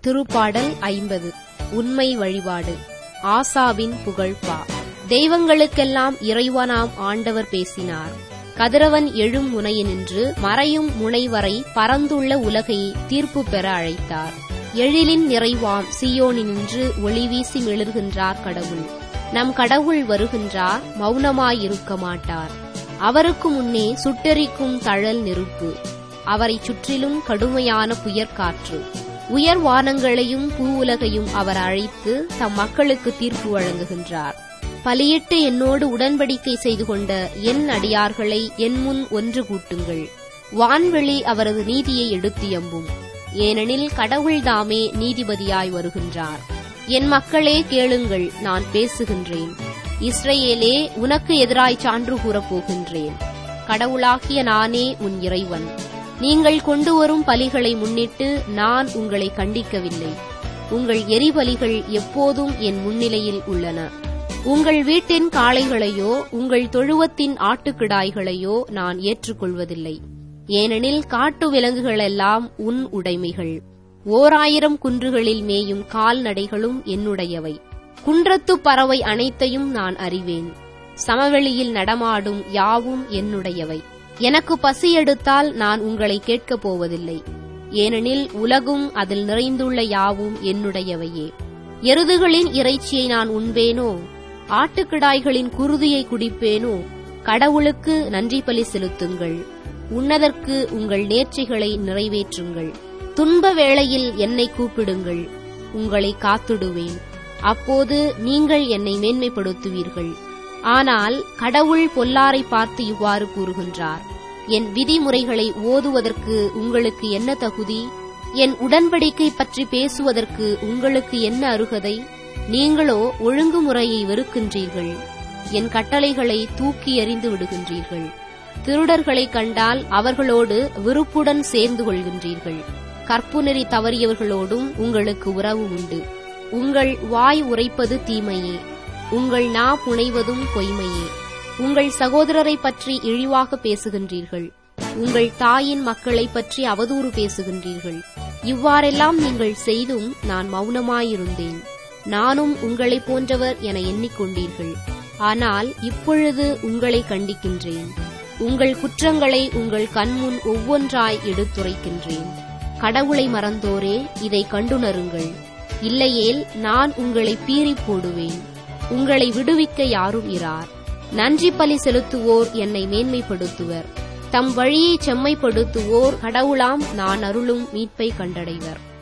திருப்பாடல் ஐம்பது உண்மை வழிபாடு ஆசாவின் புகழ்பா தெய்வங்களுக்கெல்லாம் இறைவனாம் ஆண்டவர் பேசினார் கதிரவன் எழும் முனையினின்று மறையும் முனை வரை பரந்துள்ள உலகை தீர்ப்பு பெற அழைத்தார் எழிலின் நிறைவாம் சியோனினின்று ஒளி வீசி மிளர்கின்றார் கடவுள் நம் கடவுள் வருகின்றார் மௌனமாயிருக்க மாட்டார் அவருக்கு முன்னே சுட்டெரிக்கும் தழல் நெருப்பு அவரைச் சுற்றிலும் கடுமையான புயற்காற்று உயர் வானங்களையும் பூவுலகையும் அவர் அழைத்து தம் மக்களுக்கு தீர்ப்பு வழங்குகின்றார் பலியிட்டு என்னோடு உடன்படிக்கை செய்து கொண்ட என் அடியார்களை என் முன் ஒன்று கூட்டுங்கள் வான்வெளி அவரது நீதியை எடுத்து எம்பும் ஏனெனில் கடவுள்தாமே நீதிபதியாய் வருகின்றார் என் மக்களே கேளுங்கள் நான் பேசுகின்றேன் இஸ்ரேலே உனக்கு எதிராய் சான்று கூறப் போகின்றேன் கடவுளாகிய நானே உன் இறைவன் நீங்கள் கொண்டு வரும் பலிகளை முன்னிட்டு நான் உங்களை கண்டிக்கவில்லை உங்கள் எரிபலிகள் எப்போதும் என் முன்னிலையில் உள்ளன உங்கள் வீட்டின் காளைகளையோ உங்கள் தொழுவத்தின் ஆட்டுக்கிடாய்களையோ நான் ஏற்றுக்கொள்வதில்லை ஏனெனில் காட்டு விலங்குகளெல்லாம் உன் உடைமைகள் ஓர் ஆயிரம் குன்றுகளில் மேயும் கால்நடைகளும் என்னுடையவை குன்றத்து பறவை அனைத்தையும் நான் அறிவேன் சமவெளியில் நடமாடும் யாவும் என்னுடையவை எனக்கு பசி எடுத்தால் நான் உங்களை கேட்கப் போவதில்லை ஏனெனில் உலகும் அதில் நிறைந்துள்ள யாவும் என்னுடையவையே எருதுகளின் இறைச்சியை நான் உண்பேனோ ஆட்டுக்கிடாய்களின் குருதியை குடிப்பேனோ கடவுளுக்கு நன்றி பலி செலுத்துங்கள் உண்ணதற்கு உங்கள் நேர்ச்சிகளை நிறைவேற்றுங்கள் துன்ப வேளையில் என்னை கூப்பிடுங்கள் உங்களை காத்துடுவேன் அப்போது நீங்கள் என்னை மேன்மைப்படுத்துவீர்கள் ஆனால் கடவுள் பொல்லாரை பார்த்து இவ்வாறு கூறுகின்றார் என் விதிமுறைகளை ஓதுவதற்கு உங்களுக்கு என்ன தகுதி என் உடன்படிக்கை பற்றி பேசுவதற்கு உங்களுக்கு என்ன அருகதை நீங்களோ ஒழுங்குமுறையை வெறுக்கின்றீர்கள் என் கட்டளைகளை தூக்கி எறிந்து விடுகின்றீர்கள் திருடர்களை கண்டால் அவர்களோடு விருப்புடன் சேர்ந்து கொள்கின்றீர்கள் கற்புநெறி தவறியவர்களோடும் உங்களுக்கு உறவு உண்டு உங்கள் வாய் உரைப்பது தீமையே உங்கள் நா புனைவதும் பொய்மையே உங்கள் சகோதரரை பற்றி இழிவாக பேசுகின்றீர்கள் உங்கள் தாயின் மக்களை பற்றி அவதூறு பேசுகின்றீர்கள் இவ்வாறெல்லாம் நீங்கள் செய்தும் நான் மௌனமாயிருந்தேன் நானும் உங்களைப் போன்றவர் என எண்ணிக்கொண்டீர்கள் ஆனால் இப்பொழுது உங்களை கண்டிக்கின்றேன் உங்கள் குற்றங்களை உங்கள் கண்முன் ஒவ்வொன்றாய் எடுத்துரைக்கின்றேன் கடவுளை மறந்தோரே இதை கண்டுணருங்கள் இல்லையேல் நான் உங்களை பீறி போடுவேன் உங்களை விடுவிக்க யாரும் இரார் நன்றி பலி செலுத்துவோர் என்னை மேன்மைப்படுத்துவர் தம் வழியை செம்மைப்படுத்துவோர் கடவுளாம் நான் அருளும் மீட்பை கண்டடைவர்